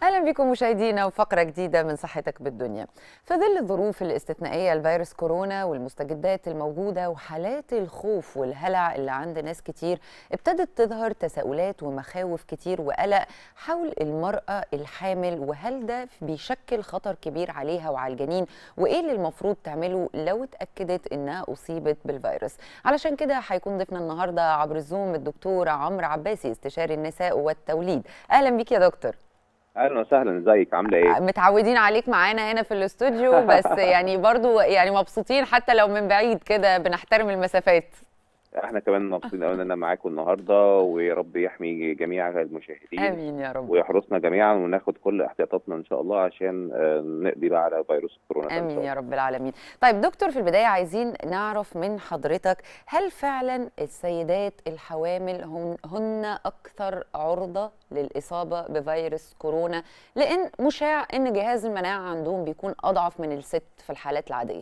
اهلا بكم مشاهدينا وفقره جديده من صحتك بالدنيا في ظل الظروف الاستثنائيه لفيروس كورونا والمستجدات الموجوده وحالات الخوف والهلع اللي عند ناس كتير ابتدت تظهر تساؤلات ومخاوف كتير وقلق حول المراه الحامل وهل ده بيشكل خطر كبير عليها وعلى الجنين وايه اللي المفروض تعمله لو اتاكدت انها اصيبت بالفيروس علشان كده هيكون ضيفنا النهارده عبر الزوم الدكتور عمرو عباسي استشاري النساء والتوليد اهلا بيك يا دكتور اهلا وسهلا ازيك عامله ايه متعودين عليك معانا هنا في الاستوديو بس يعني برضو يعني مبسوطين حتى لو من بعيد كده بنحترم المسافات احنا كمان مبسوطين قوي ان انا معاكم النهارده ويا رب يحمي جميع المشاهدين امين يا رب ويحرسنا جميعا وناخد كل احتياطاتنا ان شاء الله عشان نقضي بقى على فيروس الكورونا ده إن امين شاء يا الله. رب العالمين طيب دكتور في البدايه عايزين نعرف من حضرتك هل فعلا السيدات الحوامل هن, هن اكثر عرضه للاصابه بفيروس كورونا لان مشاع ان جهاز المناعه عندهم بيكون اضعف من الست في الحالات العاديه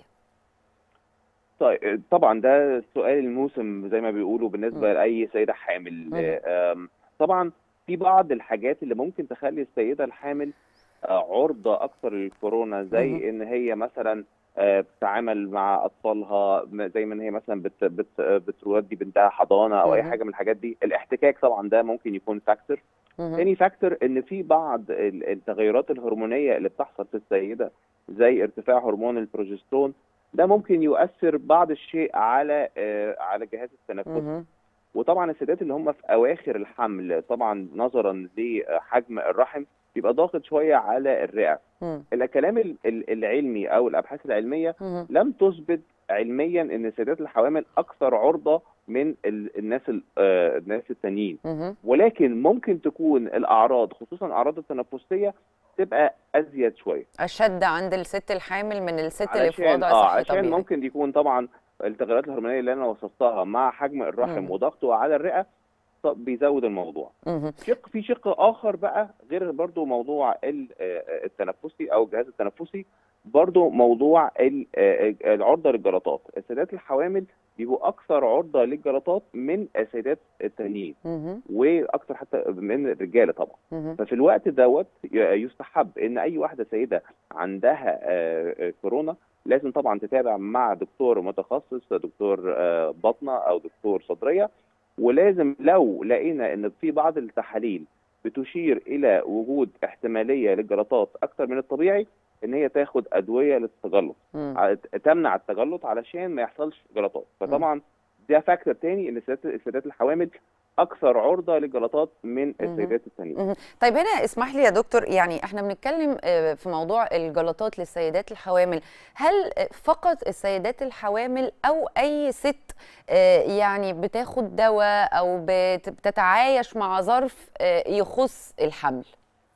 طيب طبعا ده سؤال الموسم زي ما بيقولوا بالنسبه مم. لاي سيده حامل مم. آم، طبعا في بعض الحاجات اللي ممكن تخلي السيده الحامل آه، عرضه اكثر للكورونا زي مم. ان هي مثلا آه، بتتعامل مع اطفالها م- زي ما ان هي مثلا بت بت بتودي بنتها حضانه او اي مم. حاجه من الحاجات دي الاحتكاك طبعا ده ممكن يكون فاكتور مهم. تاني فاكتور ان في بعض ال- التغيرات الهرمونيه اللي بتحصل في السيده زي ارتفاع هرمون البروجسترون ده ممكن يؤثر بعض الشيء على آه، على الجهاز التنفسي مهم. وطبعا السيدات اللي هم في اواخر الحمل طبعا نظرا لحجم الرحم بيبقى ضاغط شويه على الرئه مم. الكلام ال- ال- العلمي او الابحاث العلميه مهم. لم تثبت علميا ان السيدات الحوامل اكثر عرضه من ال- الناس ال- آه، الناس التانيين مهم. ولكن ممكن تكون الاعراض خصوصا الاعراض التنفسيه تبقى ازيد شويه اشد عند الست الحامل من الست اللي في علشان وضع اه صحي عشان طبيعي ممكن يكون طبعا التغيرات الهرمونيه اللي انا وصفتها مع حجم الرحم مم. وضغطه على الرئه طب بيزود الموضوع مهم. شق في شق اخر بقى غير برضو موضوع ال- آه، التنفسي او الجهاز التنفسي برضو موضوع ال- آه، العرضه للجلطات السيدات الحوامل بيبقوا اكثر عرضه للجلطات من السيدات التانيين مهم. واكثر حتى من الرجاله طبعا مهم. ففي الوقت دوت ي- يستحب ان اي واحده سيده عندها آه، آه، كورونا لازم طبعا تتابع مع دكتور متخصص دكتور آه، باطنه او دكتور صدريه ولازم لو لقينا ان في بعض التحاليل بتشير الى وجود احتماليه للجلطات اكثر من الطبيعي ان هي تاخد ادويه للتجلط مم. ع- تمنع التجلط علشان ما يحصلش جلطات فطبعا ده فاكتور تاني ان السيدات السيدات الحوامل اكثر عرضه للجلطات من السيدات التانيين مهم. طيب هنا اسمح لي يا دكتور يعني احنا بنتكلم آه، في موضوع الجلطات للسيدات الحوامل هل آه، فقط السيدات الحوامل او اي ست آه، يعني بتاخد دواء او بت- بتتعايش مع ظرف آه، يخص الحمل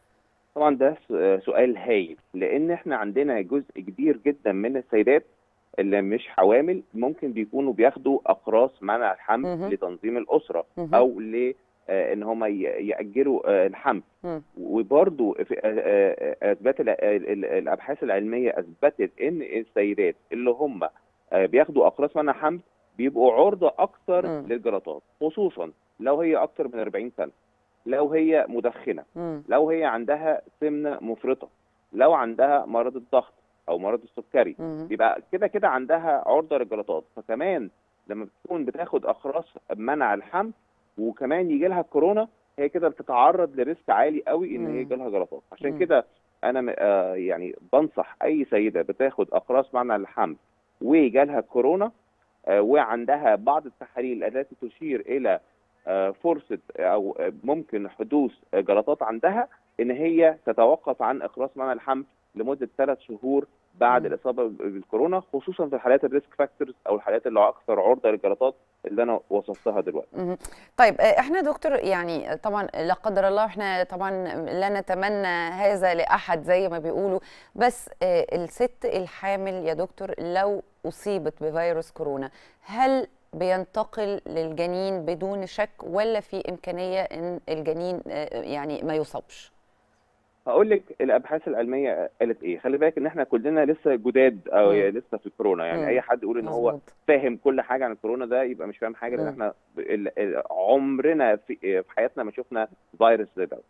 طبعا ده س- سؤال هايل لان احنا عندنا جزء كبير جدا من السيدات اللي مش حوامل ممكن بيكونوا بياخدوا اقراص منع الحمل مهم. لتنظيم الاسره مهم. او ل آه، ان هم ياجلوا آه، الحمل مم. وبرضو في آه، آه، اثبات ال- ال- الابحاث العلميه اثبتت ان السيدات اللي هم آه، بياخدوا اقراص منع حمل بيبقوا عرضه اكثر مم. للجلطات خصوصا لو هي اكثر من 40 سنه لو هي مدخنه مم. لو هي عندها سمنه مفرطه لو عندها مرض الضغط او مرض السكري مم. يبقى كده كده عندها عرضه للجلطات فكمان لما بتكون بتاخد اقراص منع الحمل وكمان يجي لها كورونا هي كده بتتعرض لريسك عالي قوي ان مم. هي يجي لها جلطات عشان مم. كده انا م- آه يعني بنصح اي سيده بتاخد اقراص منع الحمل وجالها كورونا آه وعندها بعض التحاليل التي تشير الى آه فرصه او آه، ممكن حدوث آه، جلطات عندها ان هي تتوقف عن اقراص منع الحمل لمده ثلاث شهور بعد مم. الاصابه بالكورونا خصوصا في الحالات الريسك فاكتورز او الحالات اللي اكثر عرضه للجلطات اللي انا وصفتها دلوقتي مهم. طيب آه، احنا دكتور يعني طبعا لا قدر الله احنا طبعا لا نتمنى هذا لاحد زي ما بيقولوا بس آه، الست الحامل يا دكتور لو اصيبت بفيروس كورونا هل بينتقل للجنين بدون شك ولا في امكانيه ان الجنين آه، يعني ما يصابش؟ هقول لك الابحاث العلميه قالت ايه خلي بالك ان احنا كلنا لسه جداد او مم. لسه في الكورونا يعني مم. اي حد يقول ان هو مظبوط. فاهم كل حاجه عن الكورونا ده يبقى مش فاهم حاجه لان مم. احنا ال- ال- عمرنا في في حياتنا ما شفنا فيروس زي ده مهم.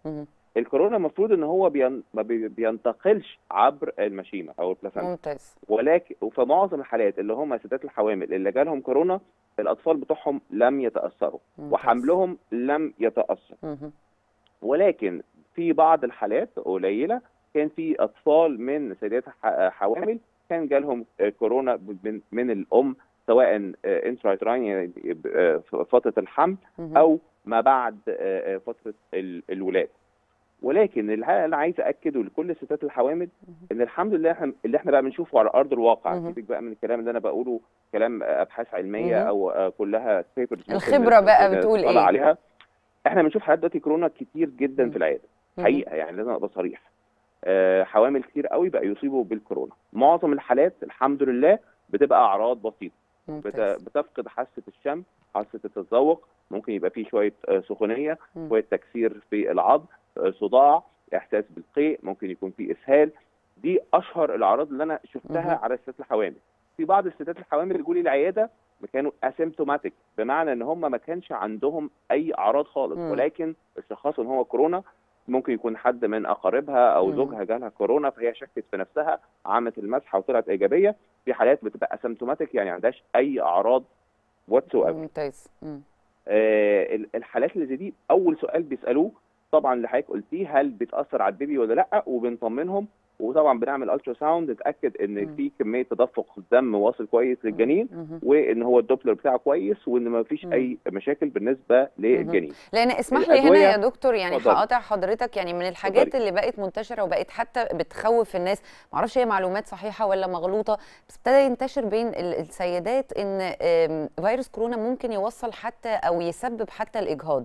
الكورونا المفروض ان هو بين... ما بي- بينتقلش عبر المشيمه او البلاسنتا ممتاز ولكن في معظم الحالات اللي هم الستات الحوامل اللي جالهم كورونا الاطفال بتوعهم لم يتاثروا ممتاز. وحملهم لم يتاثر مهم. ولكن في بعض الحالات قليله كان في اطفال من سيدات ح- حوامل كان جالهم آه، كورونا من من الام سواء انترايتراين يعني آه، في فتره الحمل مهم. او ما بعد آه، آه، فتره ال- الولاده ولكن اللي انا عايز اكده لكل الستات الحوامل ان الحمد لله احنا اللي احنا بقى بنشوفه على ارض الواقع مهم. سيبك بقى من الكلام اللي انا بقوله كلام آه، ابحاث علميه مهم. او آه، كلها papers ممكن الخبرة بقى نطلع بتقول إيه؟ عليها احنا بنشوف حالات دلوقتي كورونا كتير جدا مم. في العياده مهم. حقيقه يعني لازم ابقى صريح آه، حوامل كتير قوي بقى يصيبوا بالكورونا معظم الحالات الحمد لله بتبقى اعراض بسيطه بت- ممتاز بتفقد حاسه الشم حاسه التذوق ممكن يبقى فيه شويه آه، سخونيه مم. شويه تكسير في العظم آه، صداع احساس بالقيء ممكن يكون فيه اسهال دي اشهر الاعراض اللي انا شفتها مهم. على الستات الحوامل في بعض الستات الحوامل اللي جولي العياده كانوا اسيمتوماتيك بمعنى ان هم ما كانش عندهم اي اعراض خالص مم. ولكن اشتخصوا ان هو كورونا ممكن يكون حد من اقاربها او مم. زوجها جالها كورونا فهي شكت في نفسها عملت المسحه وطلعت ايجابيه في حالات بتبقى اسيمتوماتيك يعني ما عندهاش اي اعراض واتس ممتاز مم. آه، ال- الحالات اللي زي دي اول سؤال بيسالوه طبعا اللي حضرتك قلتيه هل بتاثر على البيبي ولا لا وبنطمنهم وطبعا بنعمل الترا ساوند نتاكد ان مم. في كميه تدفق دم واصل كويس للجنين مهم. وان هو الدوبلر بتاعه كويس وان ما فيش مم. اي مشاكل بالنسبه للجنين لان اسمح لي هنا الأدوية- يا دكتور يعني اتفضلي. هقاطع حضرتك يعني من الحاجات اتفضلي. اللي بقت منتشره وبقت حتى بتخوف الناس معرفش هي معلومات صحيحه ولا مغلوطه بس ابتدى ينتشر بين ال- السيدات ان آم، فيروس كورونا ممكن يوصل حتى او يسبب حتى الاجهاض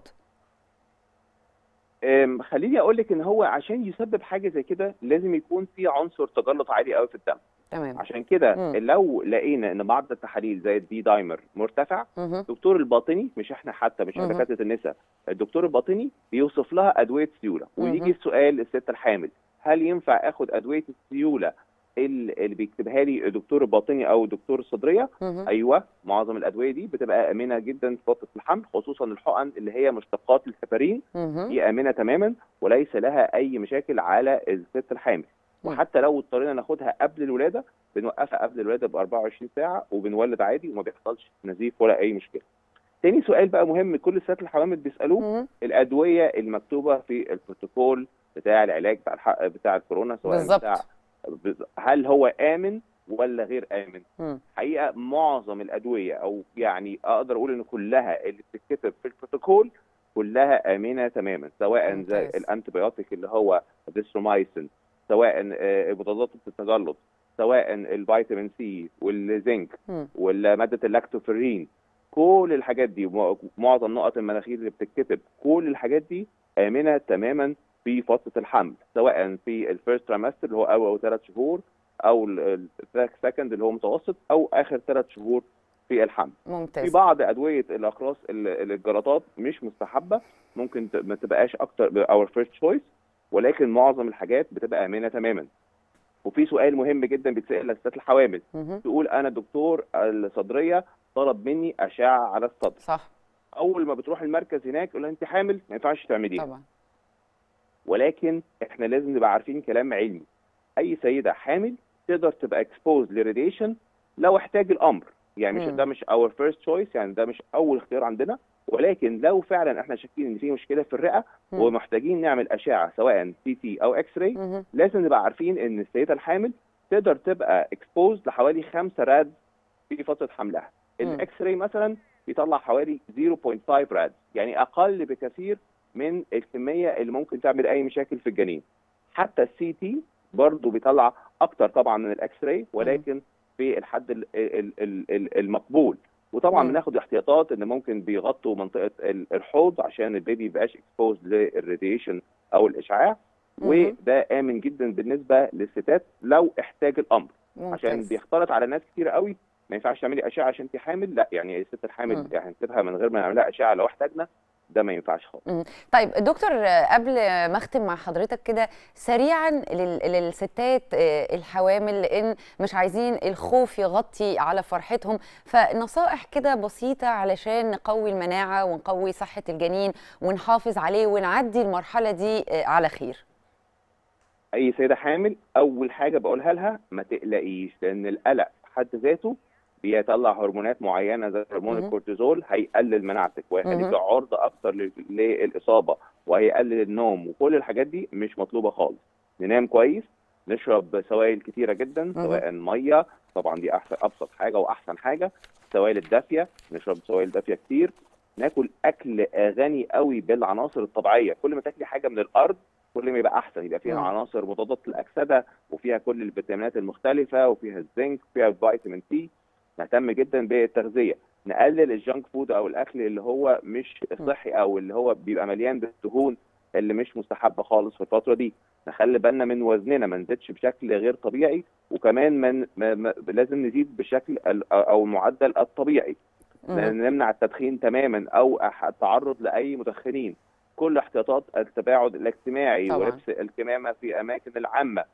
أم، خليني اقول لك ان هو عشان يسبب حاجه زي كده لازم يكون في عنصر تجلط عالي قوي في الدم تمام عشان كده مم. لو لقينا ان بعض التحاليل زي الدي دايمر مرتفع مهم. الدكتور الباطني مش احنا حتى مش مهم. دكاتره النساء الدكتور الباطني بيوصف لها ادويه سيوله مهم. ويجي السؤال للست الحامل هل ينفع اخد ادويه السيوله ال- اللي بيكتبها لي الدكتور الباطني او الدكتور الصدريه مهم. ايوه معظم الادويه دي بتبقى امنه جدا في فتره الحمل خصوصا الحقن اللي هي مشتقات الهيبارين مهم. دي امنه تماما وليس لها اي مشاكل على الست الحامل مم. وحتى لو اضطرينا ناخدها قبل الولاده بنوقفها قبل الولاده ب 24 ساعه وبنولد عادي وما بيحصلش نزيف ولا اي مشكله. تاني سؤال بقى مهم كل الستات الحوامل بيسالوه مهم. الادويه المكتوبه في البروتوكول بتاع العلاج بتاع الحق بتاع الكورونا سواء بالظبط. بتاع هل هو امن ولا غير امن؟ مم. حقيقه معظم الادويه او يعني اقدر اقول ان كلها اللي بتتكتب في البروتوكول كلها امنه تماما سواء زي ممتاز. الانتيبيوتيك اللي هو ديسترومايسين سواء آه، مضادات التجلط سواء الفيتامين سي والزنك مم. ولا ماده اللاكتوفيرين كل الحاجات دي ومع- معظم نقط المناخير اللي بتتكتب كل الحاجات دي امنه تماما في فتره الحمل سواء في الفيرست تريمستر اللي هو اول ثلاث شهور او السكند اللي هو متوسط او اخر ثلاث شهور في الحمل في ممتاز بعض ادويه الاقراص ال- الجلطات مش مستحبه ممكن ت- ما تبقاش اكتر اور فيرست تشويس ولكن معظم الحاجات بتبقى امنه تماما وفي سؤال مهم جدا بيتسال للستات الحوامل مهم. تقول انا دكتور الصدريه طلب مني اشعه على الصدر صح اول ما بتروح المركز هناك يقول لها انت حامل ما ينفعش تعمليها طبعا ولكن احنا لازم نبقى عارفين كلام علمي اي سيده حامل تقدر تبقى اكسبوز لراديشن لو احتاج الامر يعني مش مم. ده مش اور فيرست تشويس يعني ده مش اول اختيار عندنا ولكن لو فعلا احنا شاكين ان في مشكله في الرئه مم. ومحتاجين نعمل اشعه سواء سي تي او اكس راي مهم. لازم نبقى عارفين ان السيده الحامل تقدر تبقى اكسبوز لحوالي 5 راد في فتره حملها مم. الاكس راي مثلا بيطلع حوالي 0.5 راد يعني اقل بكثير من الكميه اللي ممكن تعمل اي مشاكل في الجنين حتى السي تي برضه بيطلع اكتر طبعا من الاكس راي ولكن في الحد ال- ال- ال- ال- المقبول وطبعا مم. بناخد احتياطات ان ممكن بيغطوا منطقه ال- الحوض عشان البيبي يبقاش اكسبوز للراديشن او الاشعاع مهم. وده امن جدا بالنسبه للستات لو احتاج الامر عشان ممتاز. بيختلط على ناس كتير قوي ما ينفعش تعملي اشعه عشان انت حامل لا يعني الست الحامل مم. يعني نسيبها من غير ما نعملها اشعه لو احتاجنا ده ما ينفعش خالص مم. طيب دكتور آه، قبل ما اختم مع حضرتك كده سريعا لل- للستات آه، الحوامل لان مش عايزين الخوف يغطي على فرحتهم فنصائح كده بسيطه علشان نقوي المناعه ونقوي صحه الجنين ونحافظ عليه ونعدي المرحله دي آه، على خير اي سيده حامل اول حاجه بقولها لها ما تقلقيش لان القلق في حد ذاته بيطلع هرمونات معينه زي هرمون مهم. الكورتيزول هيقلل مناعتك وهيخليك مهم. عرضه اكتر لل- للاصابه وهيقلل النوم وكل الحاجات دي مش مطلوبه خالص ننام كويس نشرب سوائل كتيره جدا مهم. سواء ميه طبعا دي احسن ابسط حاجه واحسن حاجه السوائل الدافيه نشرب سوائل دافيه كتير ناكل اكل غني قوي بالعناصر الطبيعيه كل ما تاكلي حاجه من الارض كل ما يبقى احسن يبقى فيها مم. عناصر مضادات للاكسده وفيها كل الفيتامينات المختلفه وفيها الزنك وفيها الفيتامين سي نهتم جدا بالتغذيه نقلل الجانك فود او الاكل اللي هو مش صحي او اللي هو بيبقى مليان بالدهون اللي مش مستحبه خالص في الفتره دي نخلي بالنا من وزننا ما نزيدش بشكل غير طبيعي وكمان من ما ما لازم نزيد بشكل ال- او المعدل الطبيعي مم. نمنع التدخين تماما او أح- التعرض لاي مدخنين كل احتياطات التباعد الاجتماعي طبعاً. ولبس الكمامه في اماكن العامه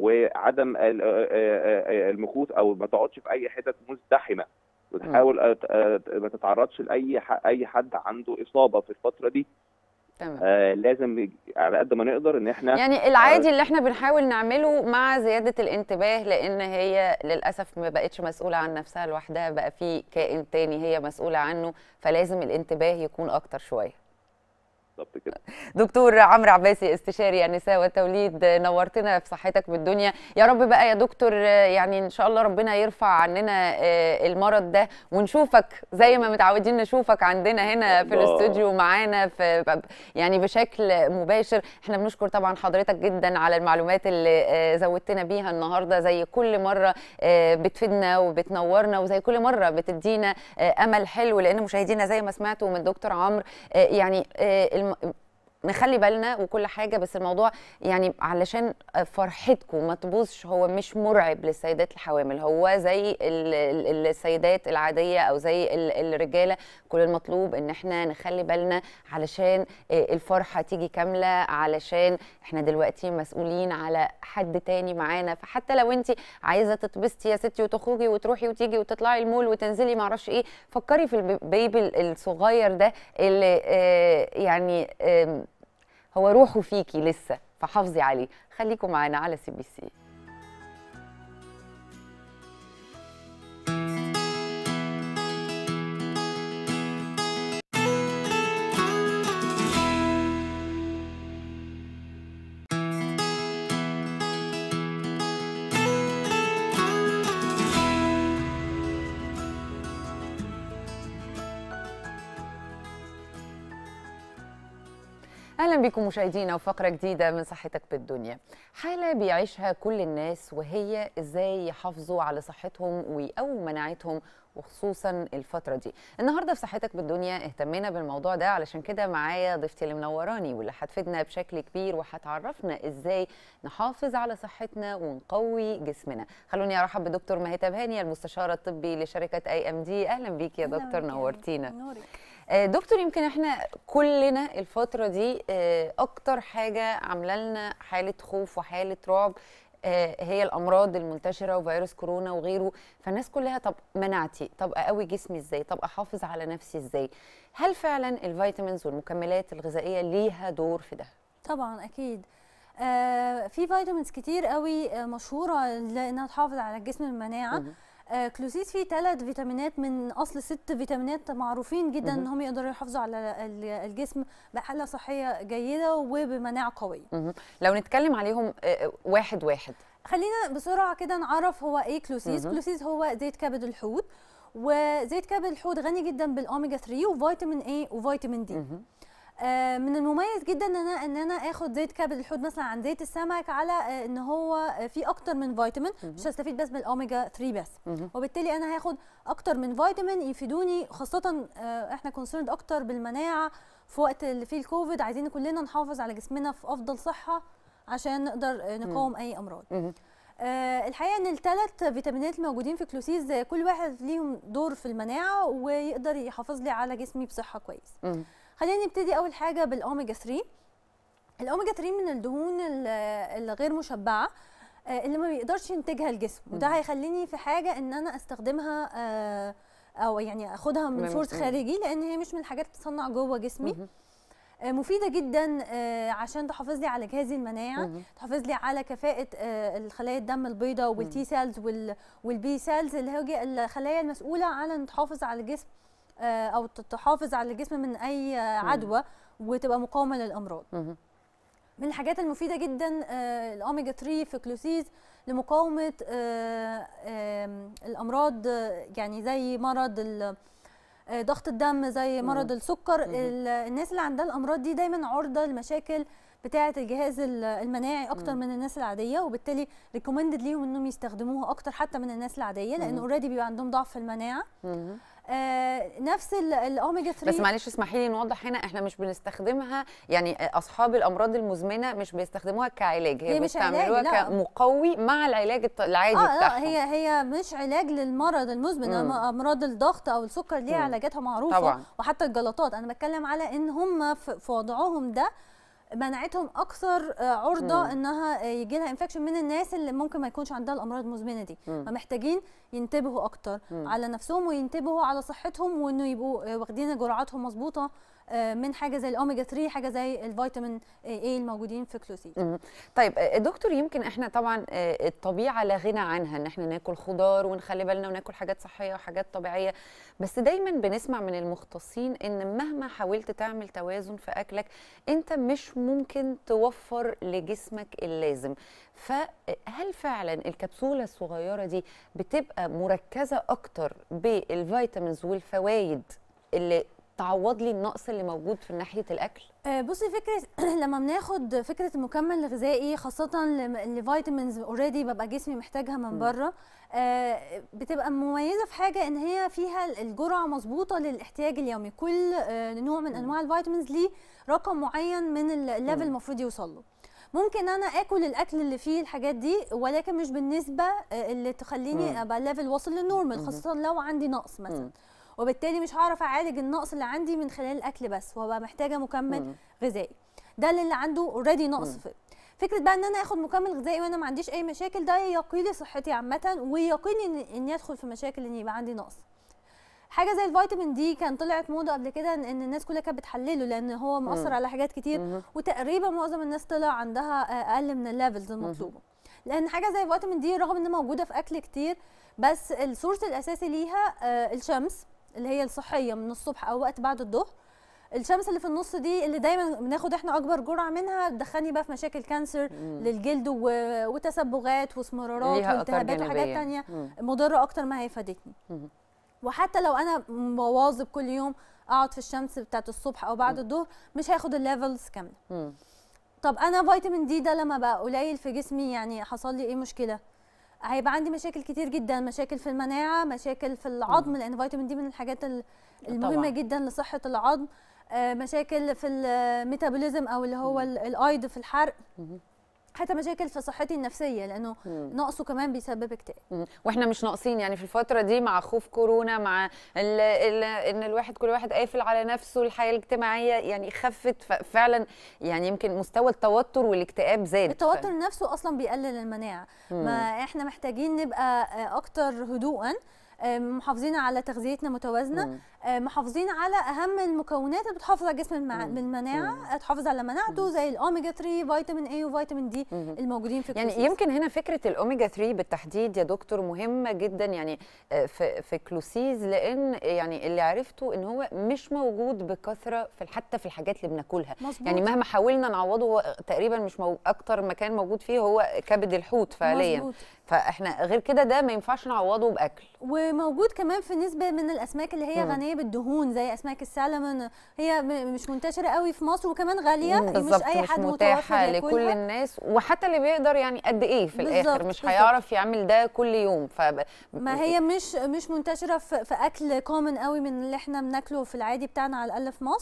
وعدم ال- آه، آه، آه، المكوث او ما تقعدش في اي حتت مزدحمه وتحاول آه، آه، ما تتعرضش لاي ح- اي حد عنده اصابه في الفتره دي تمام آه، لازم يج- على قد ما نقدر ان احنا يعني العادي اللي احنا بنحاول نعمله مع زيادة الانتباه لأن هي للأسف ما بقتش مسؤولة عن نفسها لوحدها بقى في كائن تاني هي مسؤولة عنه فلازم الانتباه يكون أكتر شوية بالظبط كده دكتور عمرو عباسي استشاري النساء والتوليد نورتنا في صحتك بالدنيا يا رب بقى يا دكتور يعني ان شاء الله ربنا يرفع عننا آه، المرض ده ونشوفك زي ما متعودين نشوفك عندنا هنا في الله. الاستوديو معانا في يعني بشكل مباشر احنا بنشكر طبعا حضرتك جدا على المعلومات اللي آه، زودتنا بيها النهارده زي كل مره آه، بتفيدنا وبتنورنا وزي كل مره بتدينا آه، امل حلو لان مشاهدينا زي ما سمعتوا من دكتور عمرو آه، يعني آه، الم- نخلي بالنا وكل حاجه بس الموضوع يعني علشان فرحتكم ما تبوظش هو مش مرعب للسيدات الحوامل هو زي ال- ال- السيدات العاديه او زي ال- الرجاله كل المطلوب ان احنا نخلي بالنا علشان آه، الفرحه تيجي كامله علشان احنا دلوقتي مسؤولين على حد تاني معانا فحتى لو انت عايزه تتبسطي يا ستي وتخرجي وتروحي وتيجي وتطلعي المول وتنزلي معرفش ايه فكري في البيبي الصغير ده اللي آه، يعني آم، هو روحه فيكي لسه فحافظي عليه خليكم معانا على سي بي سي اهلا بكم مشاهدينا وفقره جديده من صحتك بالدنيا حاله بيعيشها كل الناس وهي ازاي يحافظوا على صحتهم ويقووا مناعتهم وخصوصا الفتره دي النهارده في صحتك بالدنيا اهتمينا بالموضوع ده علشان كده معايا ضيفتي اللي منوراني واللي هتفيدنا بشكل كبير وهتعرفنا ازاي نحافظ على صحتنا ونقوي جسمنا خلوني ارحب بدكتور مهيتة هاني المستشاره الطبي لشركه اي ام دي اهلا بيك يا أهلاً دكتور بك يا نورتينا نورك آه، دكتور يمكن احنا كلنا الفترة دي آه، أكتر حاجة عاملة لنا حالة خوف وحالة رعب آه، هي الأمراض المنتشرة وفيروس كورونا وغيره فالناس كلها طب مناعتي طب أقوي جسمي إزاي طب أحافظ على نفسي إزاي هل فعلا الفيتامينز والمكملات الغذائية ليها دور في ده؟ طبعا اكيد آه في فيتامينز كتير قوي آه مشهوره لانها تحافظ على الجسم المناعه مهم. آه كلوسيس فيه ثلاث فيتامينات من اصل ست فيتامينات معروفين جدا مهم. ان هم يقدروا يحافظوا على ال- الجسم بحاله صحيه جيده وبمناعه قويه مهم. لو نتكلم عليهم آه، واحد واحد خلينا بسرعه كده نعرف هو ايه كلوسيس مهم. كلوسيس هو زيت كبد الحوت وزيت كبد الحوت غني جدا بالاوميجا 3 وفيتامين اي وفيتامين دي مهم. آه، من المميز جدا ان انا ان انا اخد زيت كبد الحوت مثلا عن زيت السمك على آه، ان هو آه، فيه اكتر من فيتامين مش هستفيد بس بالاوميجا 3 بس مهم. وبالتالي انا هاخد اكتر من فيتامين يفيدوني خاصه آه، احنا كونسيرند اكتر بالمناعه في وقت اللي فيه الكوفيد عايزين كلنا نحافظ على جسمنا في افضل صحه عشان نقدر آه، نقاوم اي امراض مهم. آه، الحقيقه ان الثلاث فيتامينات الموجودين في كلوسيز آه، كل واحد ليهم دور في المناعه ويقدر يحافظ لي على جسمي بصحه كويس مهم. خلينا نبتدي اول حاجه بالاوميجا 3 الاوميجا 3 من الدهون ال- الغير مشبعه آه، اللي ما بيقدرش ينتجها الجسم وده مم. هيخليني في حاجه ان انا استخدمها آه، او يعني اخدها من من- سورس مم. خارجي لان هي مش من الحاجات اللي بتتصنع جوه جسمي مهم. آه، مفيده جدا آه، عشان تحافظ لي على جهازي المناعه مهم. تحافظ لي على كفاءه آه، الخلايا الدم البيضاء والتي سيلز وال- والبي سيلز اللي هي الخلايا المسؤوله عن ان تحافظ على الجسم آه، او ت- تحافظ على الجسم من اي آه، عدوى وتبقى مقاومه للامراض مهم. من الحاجات المفيده جدا آه، الاوميجا 3 في كلوسيز لمقاومه آه، آم، الامراض آه، يعني زي مرض ال- آه، ضغط الدم زي مرض السكر مهم. ال- الناس اللي عندها الامراض دي دايما عرضه لمشاكل بتاعه الجهاز ال- المناعي اكتر مم. من الناس العاديه وبالتالي ريكومندد ليهم انهم يستخدموها اكتر حتى من الناس العاديه لان مهم. اوريدي بيبقى عندهم ضعف في المناعه مهم. آه، نفس ال- الاوميجا 3 بس معلش اسمحي لي نوضح هنا احنا مش بنستخدمها يعني اصحاب الامراض المزمنه مش بيستخدموها كعلاج هي, هي مش علاج، بيستعملوها لا. كمقوي مع العلاج الط- العادي اه لا بتاعهم هي هي مش علاج للمرض المزمن مم. أما امراض الضغط او السكر ليها مم. علاجاتها معروفه طبعا. وحتى الجلطات انا بتكلم على ان هم في في وضعهم ده مناعتهم اكثر آه، عرضه مم. انها يجي لها انفكشن من الناس اللي ممكن ما يكونش عندها الامراض المزمنه دي مم. فمحتاجين ينتبهوا اكتر مم. على نفسهم وينتبهوا على صحتهم وانه يبقوا آه، واخدين جرعاتهم مظبوطه آه، من حاجه زي الاوميجا 3 حاجه زي الفيتامين اي الموجودين في كلوسيد مم. طيب آه، دكتور يمكن احنا طبعا آه، الطبيعه لا غنى عنها ان احنا ناكل خضار ونخلي بالنا وناكل حاجات صحيه وحاجات طبيعيه بس دايما بنسمع من المختصين ان مهما حاولت تعمل توازن في اكلك انت مش ممكن توفر لجسمك اللازم فهل فعلا الكبسوله الصغيره دي بتبقى مركزه اكتر بالفيتامينز والفوائد اللي تعوض لي النقص اللي موجود في ناحيه الاكل آه، بصي فكره لما بناخد فكره المكمل الغذائي خاصه لفيتامينز اوريدي ببقى جسمي محتاجها من مم. بره آه، بتبقى مميزه في حاجه ان هي فيها الجرعه مظبوطه للاحتياج اليومي كل آه، نوع من انواع الفيتامينز ليه رقم معين من ال- الليفل مم. المفروض يوصل له ممكن انا اكل الاكل اللي فيه الحاجات دي ولكن مش بالنسبه آه، اللي مم. تخليني ابقى ليفل واصل للنورمال مم. خاصه لو عندي نقص مثلا مم. وبالتالي مش هعرف اعالج النقص اللي عندي من خلال الاكل بس وهبقى محتاجه مكمل مم. غذائي ده اللي عنده اوريدي نقص مم. في فكره بقى ان انا اخد مكمل غذائي وانا ما عنديش اي مشاكل ده يقي صحتي عامه ويقيني إن- اني ادخل في مشاكل ان يبقى عندي نقص حاجه زي الفيتامين دي كان طلعت موضه قبل كده ان إن الناس كلها كانت بتحلله لان هو مؤثر مم. على حاجات كتير مم. وتقريبا معظم الناس طلع عندها اقل من الليفلز المطلوبه لان حاجه زي الفيتامين دي رغم انها موجوده في اكل كتير بس السورس الاساسي ليها آه، الشمس اللي هي الصحيه من الصبح او وقت بعد الظهر الشمس اللي في النص دي اللي دايما بناخد احنا اكبر جرعه منها تدخلني بقى في مشاكل كانسر مم. للجلد و- وتسبغات واسمرارات ليها آثار والتهابات وحاجات جانبية. تانية مم. مضره اكتر ما هي فادتني مم. وحتى لو انا مواظب كل يوم اقعد في الشمس بتاعت الصبح او بعد الظهر مش هاخد الليفلز كامله مم. طب انا فيتامين دي ده لما بقى قليل في جسمي يعني حصل لي ايه مشكله هيبقى عندي مشاكل كتير جدا مشاكل في المناعه مشاكل في العظم لان فيتامين دي من الحاجات ال- المهمه طبعاً. جدا لصحه العظم آه، مشاكل في الميتابوليزم او اللي هو ال- الايض في الحرق مم. حتى مشاكل في صحتي النفسيه لانه مم. نقصه كمان بيسبب اكتئاب مم. واحنا مش ناقصين يعني في الفتره دي مع خوف كورونا مع ال ال ان الواحد كل واحد قافل على نفسه الحياه الاجتماعيه يعني خفت ف- فعلا يعني يمكن مستوى التوتر والاكتئاب زاد التوتر نفسه اصلا بيقلل المناعه مم. ما احنا محتاجين نبقى آه، اكتر هدوءا آه، محافظين على تغذيتنا متوازنه مم. آه، محافظين على اهم المكونات اللي بتحافظ على الجسم المع... مم. بالمناعه تحافظ على مناعته زي الاوميجا 3 فيتامين اي وفيتامين دي مم. الموجودين في يعني الكلوسيس. يمكن هنا فكره الاوميجا 3 بالتحديد يا دكتور مهمه جدا يعني آه، في في كلوسيز لان يعني اللي عرفته ان هو مش موجود بكثره في حتى في الحاجات اللي بناكلها مظبوط. يعني مهما حاولنا نعوضه هو تقريبا مش مو... اكتر مكان موجود فيه هو كبد الحوت فعليا مظبوط. فاحنا غير كده ده ما ينفعش نعوضه باكل وموجود كمان في نسبه من الاسماك اللي هي مم. غنيه بالدهون زي اسماك السلمون هي م- مش منتشره قوي في مصر وكمان غاليه مم، مش بالظبط اي مش حد متاحه متوفر لكل ياكلها الناس وحتى اللي بيقدر يعني قد ايه في الاخر بالظبط، مش بالظبط. هيعرف يعمل ده كل يوم ف ما هي مش مش منتشره في, في اكل كومن قوي من اللي احنا بناكله في العادي بتاعنا على الاقل في مصر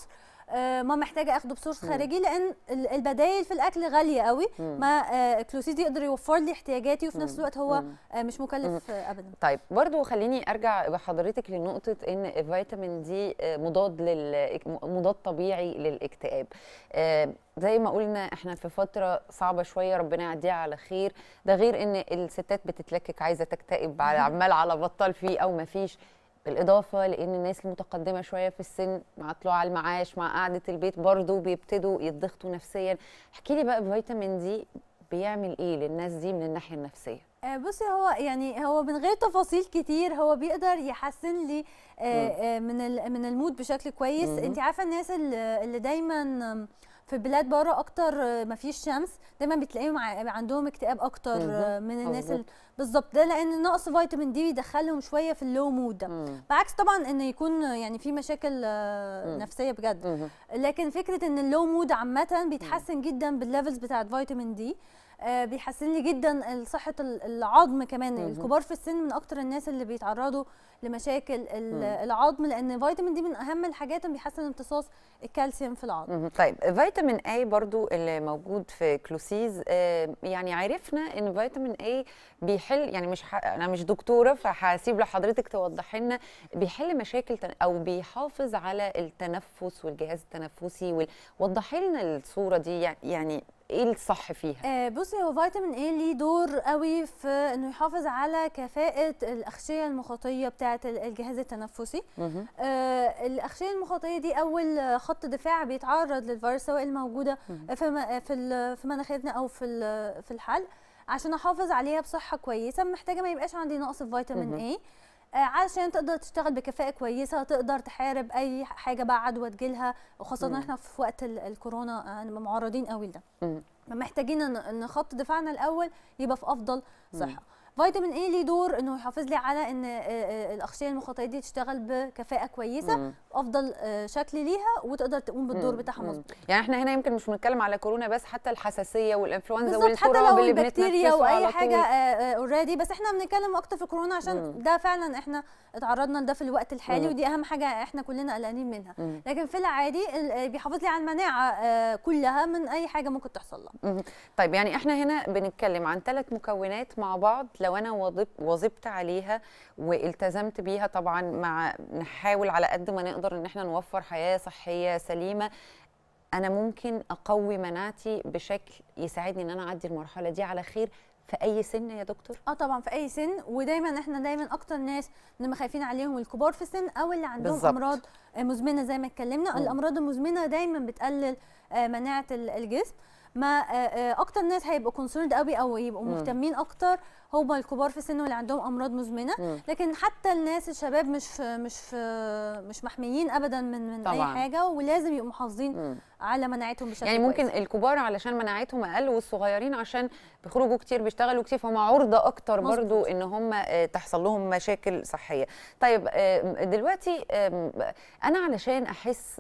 آه، ما محتاجه اخده بسورس خارجي لان ال- البدايل في الاكل غاليه قوي ما آه، كلوسيد يقدر يوفر لي احتياجاتي وفي نفس الوقت هو آه، مش مكلف آه، ابدا طيب برضو خليني ارجع بحضرتك لنقطه ان فيتامين دي آه، مضاد لل مضاد طبيعي للاكتئاب آه، زي ما قلنا احنا في فتره صعبه شويه ربنا يعديها على خير ده غير ان الستات بتتلكك عايزه تكتئب على عمال على بطال فيه او ما فيش بالاضافه لان الناس المتقدمه شويه في السن مع طلوع على المعاش مع قعده البيت برضو بيبتدوا يتضغطوا نفسيا احكي لي بقى فيتامين دي بيعمل ايه للناس دي من الناحيه النفسيه آه، بصي هو يعني هو من غير تفاصيل كتير هو بيقدر يحسن لي آه، آه، من ال- من المود بشكل كويس مم. انت عارفه الناس اللي اللي دايما آم، في بلاد بره اكتر آه، ما فيش شمس دايما بتلاقيهم ع- عندهم اكتئاب اكتر مهم. آه، من الناس مظبوط. ال- بالظبط ده لان نقص فيتامين دي بيدخلهم شويه في اللو مود ده مم. بعكس طبعا ان يكون يعني في مشاكل آه، مم. نفسيه بجد مهم. لكن فكره ان اللو مود عامه بيتحسن جدا بالليفلز بتاعت فيتامين دي آه، بيحسن لي جدا صحه ال- العظم كمان مهم. الكبار في السن من اكتر الناس اللي بيتعرضوا لمشاكل ال- مم. العظم لان فيتامين دي من اهم الحاجات اللي بيحسن امتصاص الكالسيوم في العظم مهم. طيب فيتامين اي برضو اللي موجود في كلوسيز آه، يعني عرفنا ان فيتامين اي بيحل يعني مش ح... انا مش دكتوره فهسيب لحضرتك توضحي لنا بيحل مشاكل تن... او بيحافظ على التنفس والجهاز التنفسي وال... وضحي لنا الصوره دي يعني- يعني ايه الصح فيها آه، بصي هو فيتامين اي ليه دور قوي في انه يحافظ على كفاءه الاغشيه المخاطيه بتاعه ال- الجهاز التنفسي مهم. آه، الاغشيه المخاطيه دي اول آه، خط دفاع بيتعرض للفيروس سواء الموجوده في م- في ال- في مناخيرنا او في ال- في الحلق عشان احافظ عليها بصحه كويسه محتاجه ما يبقاش عندي نقص في فيتامين مهم. اي آه، علشان تقدر تشتغل بكفاءه كويسه تقدر تحارب اي حاجه بقى عدوى تجيلها وخاصه مم. احنا في وقت ال- الكورونا آه، هنبقى معرضين قوي لده مهم. محتاجين ان إن خط دفاعنا الاول يبقى في افضل مم. صحه فيتامين اي ليه دور انه يحافظ لي على ان آه، آه، الاغشيه المخاطيه دي تشتغل بكفاءه كويسه مم. افضل آه، شكل ليها وتقدر تقوم بالدور مم. بتاعها مم. مظبوط يعني احنا هنا يمكن مش بنتكلم على كورونا بس حتى الحساسيه والانفلونزا بالظبط حتى والتراب لو اللي البكتيريا بنتنفسه واي على حاجه طول. اوريدي بس احنا بنتكلم اكتر في كورونا عشان مم. ده فعلا احنا اتعرضنا لده في الوقت الحالي مم. ودي اهم حاجه احنا كلنا قلقانين منها مم. لكن في العادي ال- آه، بيحافظ لي على المناعه آه، كلها من اي حاجه ممكن تحصل لها مهم. طيب يعني احنا هنا بنتكلم عن ثلاث مكونات مع بعض لو انا واظب واظبت عليها والتزمت بيها طبعا مع نحاول على قد ما نقدر ان احنا نوفر حياه صحيه سليمه انا ممكن اقوي مناعتي بشكل يساعدني ان انا اعدي المرحله دي على خير في اي سن يا دكتور اه طبعا في اي سن ودايما احنا دايما اكتر ناس بنبقى خايفين عليهم الكبار في السن او اللي عندهم بالظبط. امراض آه، مزمنه زي ما اتكلمنا مم. الامراض المزمنه دايما بتقلل آه، مناعه ال- الجسم ما آه، آه، اكتر ناس هيبقوا كونسيرند قوي او يبقوا مم. مهتمين اكتر هم الكبار في السن واللي عندهم امراض مزمنه مم. لكن حتى الناس الشباب مش في مش في مش محميين ابدا من من طبعاً. اي حاجه ولازم يبقوا محافظين مم. على مناعتهم بشكل يعني ممكن كويس. الكبار علشان مناعتهم اقل والصغيرين عشان بيخرجوا كتير بيشتغلوا كتير فهم عرضه اكتر مظبوط. برضو ان هم آه، تحصل لهم مشاكل صحيه طيب آه، دلوقتي آم، انا علشان احس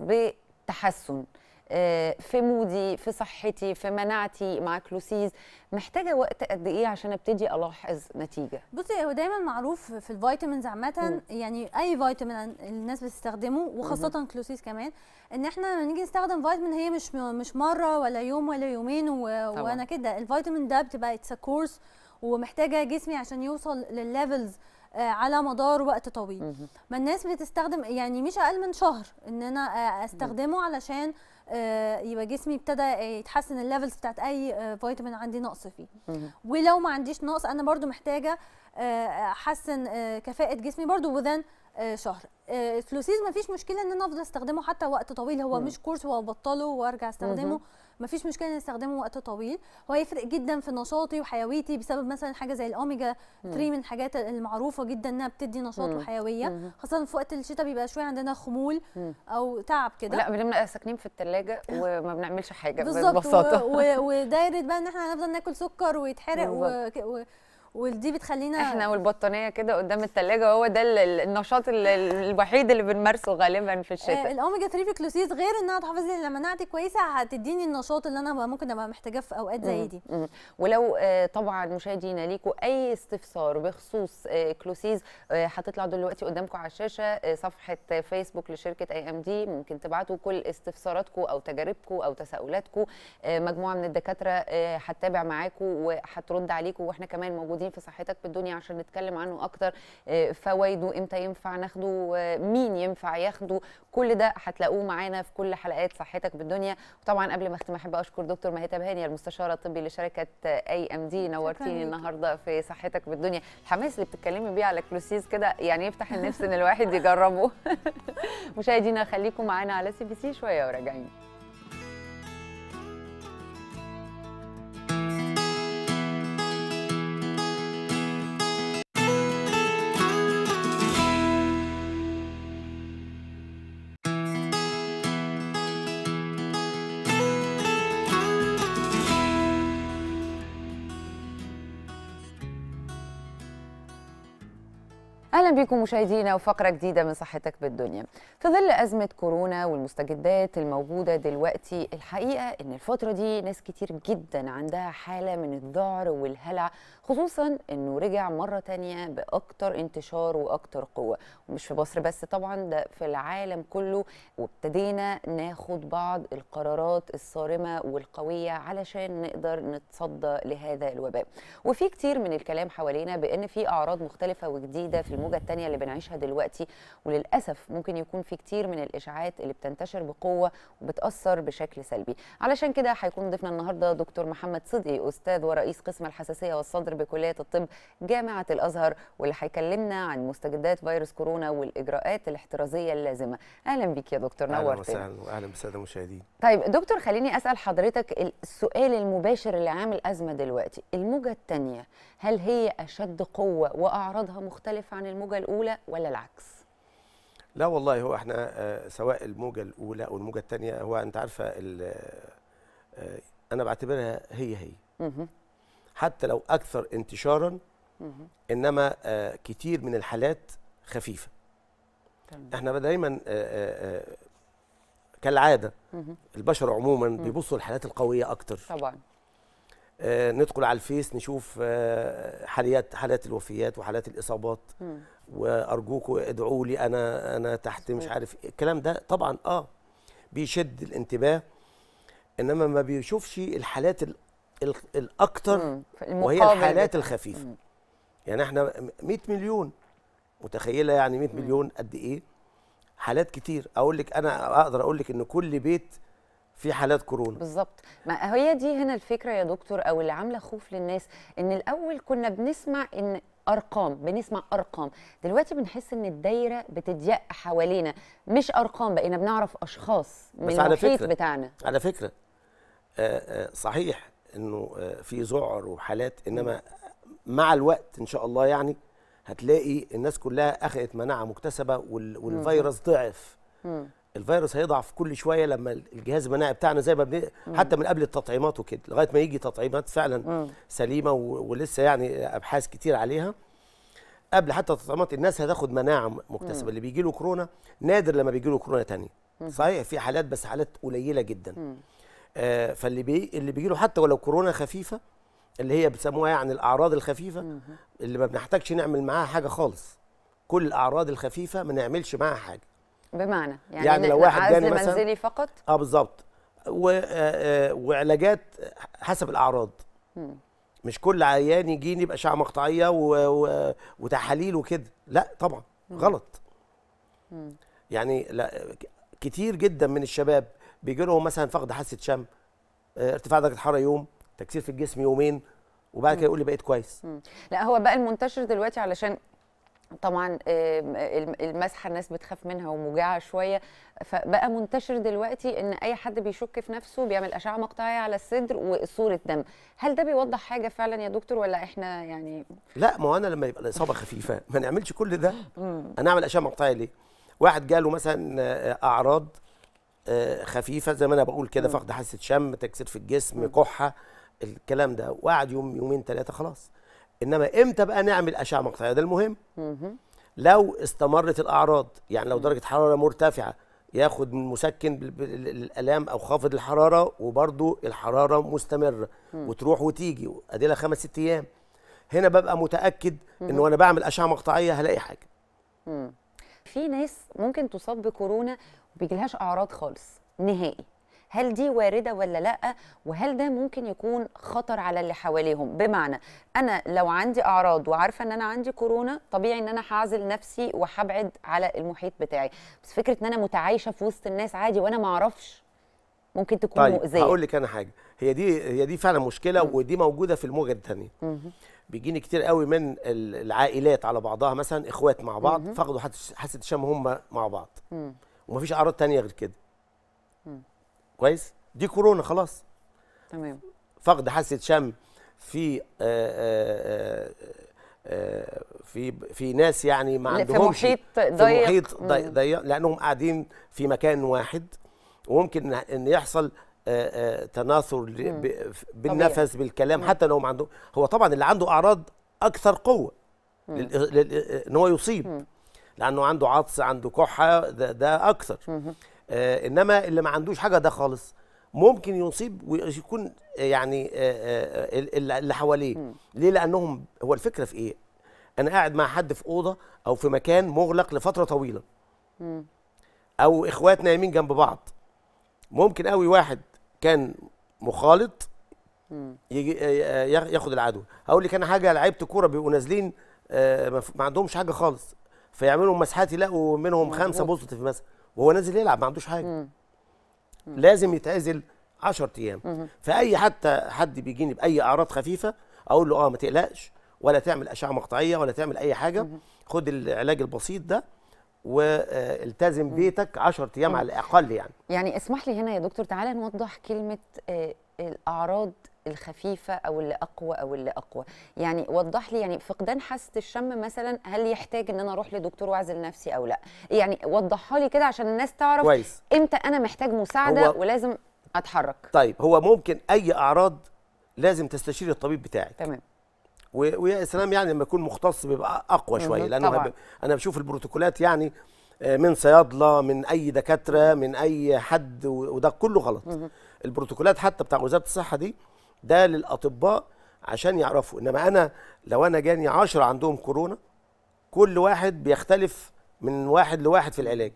بتحسن آه، في مودي في صحتي في مناعتي مع كلوسيز محتاجه وقت قد ايه عشان ابتدي الاحظ نتيجه بصي هو دايما معروف في الفيتامينز عامه يعني اي فيتامين الناس بتستخدمه وخاصه كلوسيس كمان ان احنا لما نيجي نستخدم فيتامين هي مش مش مره ولا يوم ولا يومين و... وانا كده الفيتامين ده بتبقى اتس كورس ومحتاجه جسمي عشان يوصل للليفلز آه، على مدار وقت طويل مهم. ما الناس بتستخدم يعني مش اقل من شهر ان انا آه، استخدمه علشان آه، يبقى جسمي ابتدى آه، يتحسن الليفلز بتاعت اي آه، فيتامين عندي نقص فيه مهم. ولو ما عنديش نقص انا برضو محتاجه آه، احسن آه، كفاءه جسمي برضو وذن شهر آه، الفلوسيز ما فيش مشكله ان انا افضل استخدمه حتى وقت طويل هو مم. مش كورس وابطله وارجع استخدمه مهم. ما فيش مشكله اني استخدمه وقت طويل هو هيفرق جدا في نشاطي وحيويتي بسبب مثلا حاجه زي الاوميجا 3 من الحاجات المعروفه جدا انها بتدي نشاط مم. وحيويه مهم. خاصه في وقت الشتاء بيبقى شويه عندنا خمول مم. او تعب كده لا بنبقى ساكنين في الثلاجه وما بنعملش حاجه بالظبط ببساطه و- و- ودايره بقى ان احنا هنفضل ناكل سكر ويتحرق و... بالظبط. و... ودي بتخلينا احنا والبطانيه كده قدام التلاجة هو ده ال- ال- النشاط ال- ال- الوحيد اللي بنمارسه غالبا في آه، الشتاء الاوميجا 3 في كلوسيس غير انها تحافظ لي على مناعتي كويسه هتديني النشاط اللي انا بقى ممكن ابقى محتاجاه في اوقات زي دي مم. ولو آه، طبعا مشاهدينا ليكوا اي استفسار بخصوص آه، كلوسيز آه، هتطلع دلوقتي قدامكم على الشاشه آه، صفحه آه، فيسبوك لشركه اي ام دي ممكن تبعتوا كل استفساراتكم او تجاربكم او تساؤلاتكم آه، مجموعه من الدكاتره آه، هتتابع معاكم وهترد عليكم واحنا كمان موجودين في صحتك بالدنيا عشان نتكلم عنه اكتر آه، فوائده امتى ينفع ناخده آه، مين ينفع ياخده كل ده هتلاقوه معانا في كل حلقات صحتك بالدنيا وطبعا قبل ما اختم احب اشكر دكتور مهيتة بهاني المستشاره الطبي لشركه اي ام دي نورتيني ليكي. النهارده في صحتك بالدنيا الحماس اللي بتتكلمي بيه على كلوسيز كده يعني يفتح النفس ان الواحد يجربه مشاهدينا خليكم معانا على سي بي سي شويه وراجعين اهلا بكم مشاهدينا وفقره جديده من صحتك بالدنيا في ظل ازمه كورونا والمستجدات الموجوده دلوقتي الحقيقه ان الفتره دي ناس كتير جدا عندها حاله من الذعر والهلع خصوصا انه رجع مره تانية باكتر انتشار واكتر قوه ومش في مصر بس طبعا ده في العالم كله وابتدينا ناخد بعض القرارات الصارمه والقويه علشان نقدر نتصدى لهذا الوباء وفي كتير من الكلام حوالينا بان في اعراض مختلفه وجديده في الموجه الثانيه اللي بنعيشها دلوقتي وللاسف ممكن يكون في كتير من الاشاعات اللي بتنتشر بقوه وبتاثر بشكل سلبي علشان كده هيكون ضيفنا النهارده دكتور محمد صدقي استاذ ورئيس قسم الحساسيه والصدر بكليه الطب جامعه الازهر واللي هيكلمنا عن مستجدات فيروس كورونا والاجراءات الاحترازيه اللازمه اهلا بيك يا دكتور اهلا نورتنا وسهلا واهلا بالساده المشاهدين طيب دكتور خليني اسال حضرتك السؤال المباشر اللي عامل ازمه دلوقتي الموجه الثانيه هل هي اشد قوه واعراضها مختلفه عن الموجه الاولى ولا العكس لا والله هو احنا آه، سواء الموجه الاولى او الموجه الثانيه هو انت عارفه ال- آه، انا بعتبرها هي هي مهم. حتى لو اكثر انتشارا مهم. انما آه، كتير من الحالات خفيفه تمام. احنا دايما آه، آه، آه، كالعاده مهم. البشر عموما بيبصوا للحالات القويه اكتر طبعا آه، ندخل على الفيس نشوف آه، حاليات حالات الوفيات وحالات الاصابات مم. وارجوكم ادعوا لي انا انا تحت مش مظبوط. عارف إيه. الكلام ده طبعا اه بيشد الانتباه انما ما بيشوفش الحالات ال ال الاكتر مم. في وهي المقابل الحالات بتاع- الخفيفه مم. يعني احنا 100 مليون متخيله يعني 100 مليون قد ايه حالات كتير اقول لك انا اقدر اقول لك ان كل بيت فيه حالات كورونا بالظبط ما هي دي هنا الفكره يا دكتور او اللي عامله خوف للناس ان الاول كنا بنسمع ان ارقام بنسمع ارقام دلوقتي بنحس ان الدايره بتضيق حوالينا مش ارقام بقينا بنعرف اشخاص من بس على المحيط فكرة- بتاعنا على فكره آه، آه، صحيح انه آه، في ذعر وحالات انما مع الوقت ان شاء الله يعني هتلاقي الناس كلها اخذت مناعه مكتسبه وال- والفيروس ضعف مم. الفيروس هيضعف كل شويه لما الجهاز المناعي بتاعنا زي ما بن... حتى من قبل التطعيمات وكده لغايه ما يجي تطعيمات فعلا مم. سليمه و... ولسه يعني ابحاث كتير عليها قبل حتى التطعيمات الناس هتاخد مناعه م- مكتسبه اللي بيجي له كورونا نادر لما بيجي له كورونا تانية صحيح في حالات بس حالات قليله جدا مم. آه فاللي بي... اللي بيجي له حتى ولو كورونا خفيفه اللي هي بيسموها يعني الاعراض الخفيفه مم. اللي ما بنحتاجش نعمل معاها حاجه خالص كل الاعراض الخفيفه ما نعملش معاها حاجه بمعنى يعني, يعني لو ن- واحد عزل جاني مثلاً- منزلي فقط اه بالظبط و... آه، آه، وعلاجات حسب الاعراض مم. مش كل عيان يجيني باشعه مقطعيه و... و... وتحاليل وكده لا طبعا غلط مم. يعني لا ك- كتير جدا من الشباب بيجي لهم مثلا فقد حاسه شم آه، ارتفاع درجه الحراره يوم تكسير في الجسم يومين وبعد كده يقول لي بقيت كويس لا هو بقى المنتشر دلوقتي علشان طبعا آم، الم- المسحه الناس بتخاف منها وموجعه شويه فبقى منتشر دلوقتي ان اي حد بيشك في نفسه بيعمل اشعه مقطعيه على الصدر وصوره دم هل ده بيوضح حاجه فعلا يا دكتور ولا احنا يعني لا ما هو انا لما يبقى الاصابه خفيفه ما نعملش كل ده انا اعمل اشعه مقطعيه ليه واحد جاله مثلا آه، اعراض آه، خفيفه زي ما انا بقول كده فقد حاسه شم تكسير في الجسم كحه الكلام ده وقعد يوم يومين ثلاثه خلاص انما امتى بقى نعمل اشعه مقطعيه ده المهم مهم. لو استمرت الاعراض يعني لو درجه حراره مرتفعه ياخد مسكن بال- بال- للالام او خافض الحراره وبرضو الحراره مستمره وتروح وتيجي ادي لها خمس ست ايام هنا ببقى متاكد ان وانا بعمل اشعه مقطعيه هلاقي حاجه مم. في ناس ممكن تصاب بكورونا وبيجيلهاش اعراض خالص نهائي هل دي وارده ولا لا وهل ده ممكن يكون خطر على اللي حواليهم بمعنى انا لو عندي اعراض وعارفه ان انا عندي كورونا طبيعي ان انا هعزل نفسي وهبعد على المحيط بتاعي بس فكره ان انا متعايشه في وسط الناس عادي وانا ما اعرفش ممكن تكون طيب مؤذيه هقول لك انا حاجه هي دي هي دي فعلا مشكله ودي موجوده في الموجه الثانيه بيجيني كتير قوي من ال- العائلات على بعضها مثلا اخوات مع بعض فقدوا حس- حاسه الشم هم مع بعض مم. ومفيش اعراض تانية غير كده كويس دي كورونا خلاص تمام فقد حاسه شم في آه، آه، آه، آه، في في ناس يعني ما لا، في عندهمش محيط في ضيق. محيط ضي- مم. ضيق لانهم قاعدين في مكان واحد وممكن ان يحصل آه، آه، تناثر ل- ب- بالنفس بالكلام حتى لو ما عنده هو طبعا اللي عنده اعراض اكثر قوه لل- لل- ان هو يصيب لانه عنده عطس عنده كحه ده, ده اكثر آه انما اللي ما عندوش حاجه ده خالص ممكن يصيب ويكون آه، يعني آه، آه، ال- اللي حواليه ليه لانهم هو الفكره في ايه انا قاعد مع حد في اوضه او في مكان مغلق لفتره طويله او اخوات نايمين جنب بعض ممكن قوي واحد كان مخالط يجي آه، ياخ- ياخد العدوى هقول لك انا حاجه لعيبه كوره بيبقوا نازلين آه، ما ف- ما عندهمش حاجه خالص فيعملوا مسحات يلاقوا منهم خمسه بوزيتيف مثلا وهو نازل يلعب ما عندوش حاجه لازم يتعزل 10 ايام فاي حتى حد بيجيني باي اعراض خفيفه اقول له اه ما تقلقش ولا تعمل اشعه مقطعيه ولا تعمل اي حاجه خد العلاج البسيط ده والتزم بيتك 10 ايام على الاقل يعني يعني اسمح لي هنا يا دكتور تعالى نوضح كلمة آه، الأعراض الخفيفة أو اللي أقوى أو اللي أقوى يعني وضح لي يعني فقدان حاسة الشم مثلا هل يحتاج إن أنا أروح لدكتور وأعزل نفسي أو لا يعني وضحها لي كده عشان الناس تعرف كويس إمتى أنا محتاج مساعدة هو- ولازم أتحرك طيب هو ممكن اي اعراض لازم تستشير الطبيب بتاعك تمام و- ويا سلام يعني لما يكون مختص بيبقى اقوى شويه مهم، لانه طبعاً. هب- انا بشوف البروتوكولات يعني آه، من صيادله من اي دكاتره من اي حد و- وده كله غلط البروتوكولات حتى بتاع وزاره الصحه دي ده للاطباء عشان يعرفوا انما انا لو انا جاني 10 عندهم كورونا كل واحد بيختلف من واحد لواحد في العلاج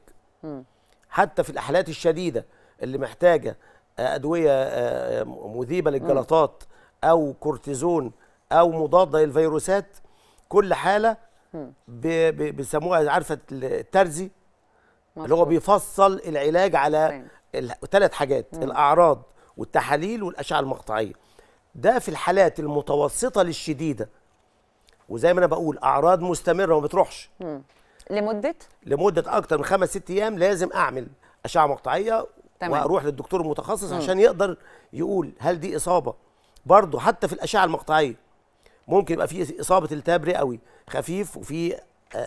حتى في الحالات الشديده اللي محتاجه آه، ادويه آه، مذيبه للجلطات او كورتيزون او مضاده للفيروسات كل حاله ب- ب- بيسموها عارفه الترزي اللي هو مظبوط. بيفصل العلاج على تمام. ثلاث حاجات الاعراض والتحاليل والاشعه المقطعيه ده في الحالات المتوسطه للشديده وزي ما انا بقول اعراض مستمره وما بتروحش لمدة لمده اكتر من خمس ست ايام لازم اعمل اشعه مقطعيه تمام. واروح للدكتور المتخصص عشان يقدر يقول هل دي اصابه برضه حتى في الاشعه المقطعيه ممكن يبقى في اصابه التهاب رئوي خفيف وفي آه،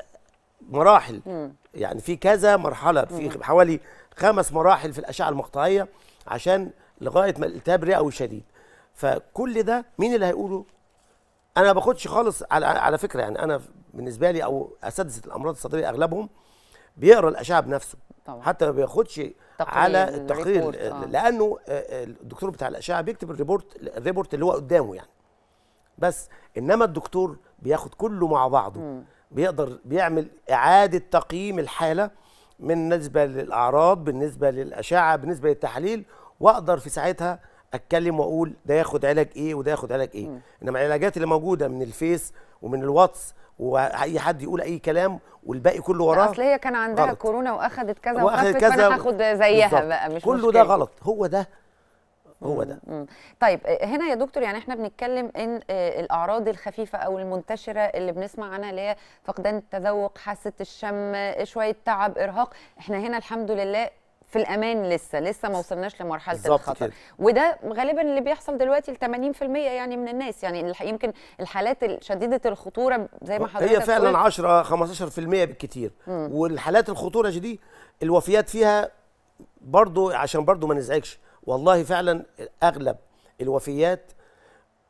مراحل يعني في كذا مرحله في حوالي خمس مراحل في الاشعه المقطعيه عشان لغايه ما الالتهاب الرئوي شديد فكل ده مين اللي هيقوله انا ما باخدش خالص على على فكره يعني انا بالنسبه لي او اساتذه الامراض الصدريه اغلبهم بيقرا الاشعه بنفسه طبعا. حتى ما بياخدش تقرير، على التقرير ريبورت، آه. لانه آه، آه، الدكتور بتاع الاشعه بيكتب الريبورت الريبورت اللي هو قدامه يعني بس انما الدكتور بياخد كله مع بعضه بيقدر بيعمل اعاده تقييم الحاله من بالنسبه للاعراض بالنسبه للاشعه بالنسبه للتحاليل واقدر في ساعتها اتكلم واقول ده ياخد علاج ايه وده ياخد علاج ايه انما العلاجات اللي موجوده من الفيس ومن الواتس واي حد يقول اي كلام والباقي كله وراه اصل هي كان عندها غلط. كورونا واخدت كذا واخد وخفت كذا فانا هاخد زيها بالظبط. بقى مش كله ده مشكلة. غلط هو ده هو ده مم. طيب آه، هنا يا دكتور يعني احنا بنتكلم ان آه، الاعراض الخفيفه او المنتشره اللي بنسمع عنها اللي هي فقدان التذوق حاسه الشم آه، شويه تعب ارهاق احنا هنا الحمد لله في الامان لسه لسه ما وصلناش لمرحله بالظبط الخطر كده. وده غالبا اللي بيحصل دلوقتي ل 80% يعني من الناس يعني الح- يمكن الحالات شديده الخطوره زي ما حضرتك هي فعلا قلت 10 15% بالكتير والحالات الخطوره دي الوفيات فيها برضو عشان برضو ما نزعجش والله فعلا اغلب الوفيات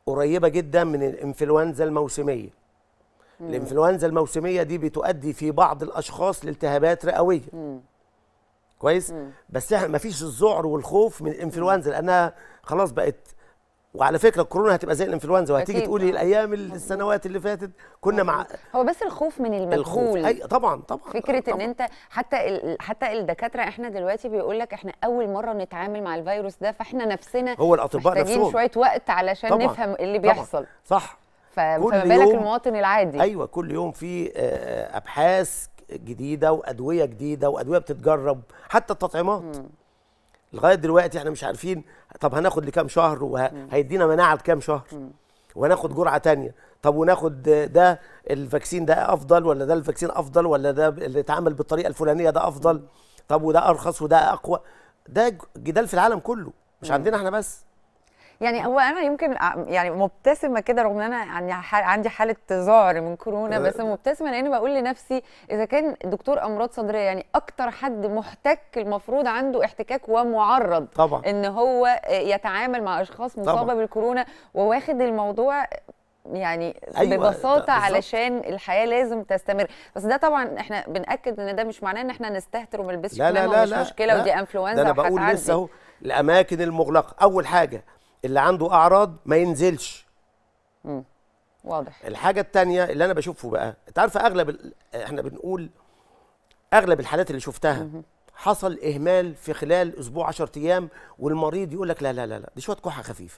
قريبه جدا من الانفلونزا الموسميه الانفلونزا الموسميه دي بتؤدي في بعض الاشخاص لالتهابات رئويه كويس بس احنا ما فيش الذعر والخوف من الانفلونزا لانها خلاص بقت وعلى فكره الكورونا هتبقى زي الانفلونزا وهتيجي أكيد. تقولي الايام السنوات اللي فاتت كنا مع هو بس الخوف من الخوف المجهول اي طبعا طبعا فكره ان طبعاً. انت حتى ال... حتى الدكاتره احنا دلوقتي بيقول لك احنا اول مره نتعامل مع الفيروس ده فاحنا نفسنا هو الاطباء محتاجين نفسهم شويه وقت علشان طبعاً. نفهم اللي طبعاً. بيحصل صح ف... فما كل بالك يوم- المواطن العادي ايوه كل يوم في آه، ابحاث جديده وادويه جديده وادويه بتتجرب حتى التطعيمات لغايه دلوقتي احنا مش عارفين طب هناخد لكام شهر وهيدينا مناعه لكام شهر وهناخد جرعه تانية طب وناخد ده الفاكسين ده افضل ولا ده الفاكسين افضل ولا ده اللي اتعمل بالطريقه الفلانيه ده افضل طب وده ارخص وده اقوى ده جدال في العالم كله مش عندنا احنا بس يعني هو انا يمكن ع- يعني مبتسمه كده رغم ان انا عندي ح- عندي حاله ذعر من كورونا بس مبتسمه لان بقول لنفسي اذا كان دكتور امراض صدريه يعني اكتر حد محتك المفروض عنده احتكاك ومعرض طبعا ان هو يتعامل مع اشخاص مصابه طبعاً. بالكورونا وواخد الموضوع يعني أيوة، ببساطه بالظبط. علشان الحياه لازم تستمر بس ده طبعا احنا بناكد ان ده مش معناه ان احنا نستهتر وما نلبسش لا لا كمامة لا ومش لا مشكله لا. ودي انفلونزا ده انا بقول وهتعدي. لسه اهو الاماكن المغلقه اول حاجه اللي عنده اعراض ما ينزلش واضح الحاجه الثانيه اللي انا بشوفه بقى انت عارفه اغلب ال... احنا بنقول اغلب الحالات اللي شفتها حصل اهمال في خلال اسبوع 10 ايام والمريض يقول لك لا لا لا لا دي شويه كحه خفيفه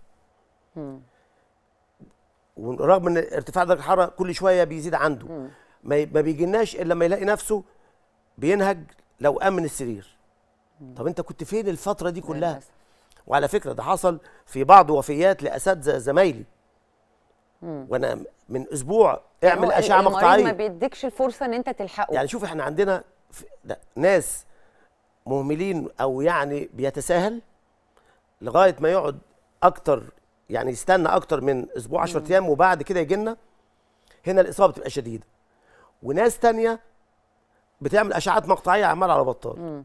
ورغم ان ارتفاع درجه الحراره كل شويه بيزيد عنده ما ي- ما بيجيناش الا لما يلاقي نفسه بينهج لو قام من السرير طب انت كنت فين الفتره دي كلها للأسف. وعلى فكره ده حصل في بعض وفيات لاساتذه زمايلي وانا من اسبوع اعمل هو اشعه المريض مقطعيه ما بيديكش الفرصه ان انت تلحقه يعني شوف احنا عندنا في- ده ناس مهملين او يعني بيتساهل لغايه ما يقعد اكتر يعني يستنى اكتر من اسبوع 10 ايام وبعد كده يجي لنا هنا الاصابه بتبقى شديده وناس تانية بتعمل اشعات مقطعيه عمال على بطال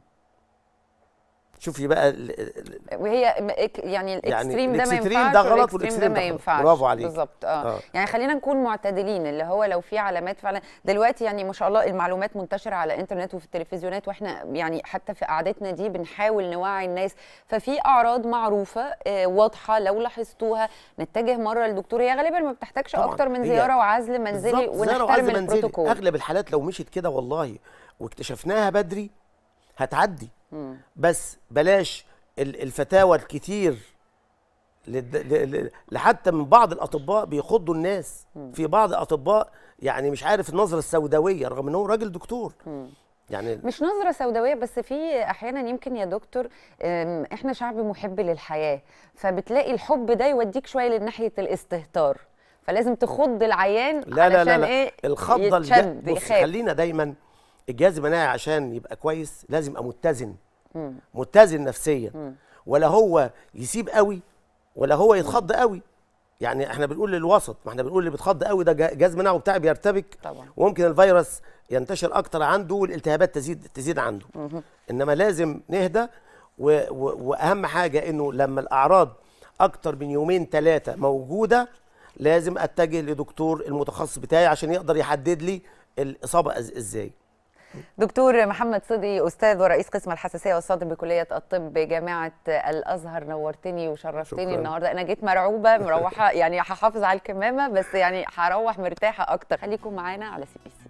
شوفي بقى ال- ال- وهي م- إك- يعني الاكستريم ده ما الإكستريم ينفعش ده غلط والإكستريم والإكستريم ده ده ما غلط. ينفعش برافو عليك. بالظبط اه آه. يعني خلينا نكون معتدلين اللي هو لو في علامات فعلا دلوقتي يعني ما شاء الله المعلومات منتشره على الانترنت وفي التلفزيونات واحنا يعني حتى في قعدتنا دي بنحاول نوعي الناس ففي اعراض معروفه آه واضحه لو لاحظتوها نتجه مره للدكتور هي غالبا ما بتحتاجش طبعاً. اكتر من هي زياره وعزل منزلي بالظبط، زيارة وعزل ونحترم منزلي. البروتوكول اغلب الحالات لو مشيت كده والله واكتشفناها بدري هتعدي بس بلاش ال- الفتاوى الكتير للد- ل- ل- لحتى من بعض الاطباء بيخضوا الناس في بعض الاطباء يعني مش عارف النظره السوداويه رغم ان هو راجل دكتور يعني مش نظرة سوداوية بس في أحيانا يمكن يا دكتور أم، إحنا شعب محب للحياة فبتلاقي الحب ده يوديك شوية لناحية الاستهتار فلازم تخض العيان لا لا لا, علشان لا. إيه الخضه الج- يتشد بص يخاف خلينا دايما الجهاز المناعي عشان يبقى كويس لازم يبقى متزن متزن نفسيا ولا هو يسيب قوي ولا هو يتخض قوي يعني احنا بنقول للوسط ما احنا بنقول اللي بيتخض قوي ده جا- جهاز مناعه بتاعي بيرتبك طبعا. وممكن الفيروس ينتشر اكتر عنده والالتهابات تزيد تزيد عنده انما لازم نهدى و و واهم حاجه انه لما الاعراض اكتر من يومين ثلاثه موجوده لازم اتجه لدكتور المتخصص بتاعي عشان يقدر يحدد لي الاصابه إز- ازاي دكتور محمد صدقي أستاذ ورئيس قسم الحساسية والصدر بكلية الطب جامعة الأزهر نورتني وشرفتني شكراً. النهاردة أنا جيت مرعوبة مروحة يعني هحافظ على الكمامة بس يعني هروح مرتاحة أكتر خليكم معانا على سي بي سي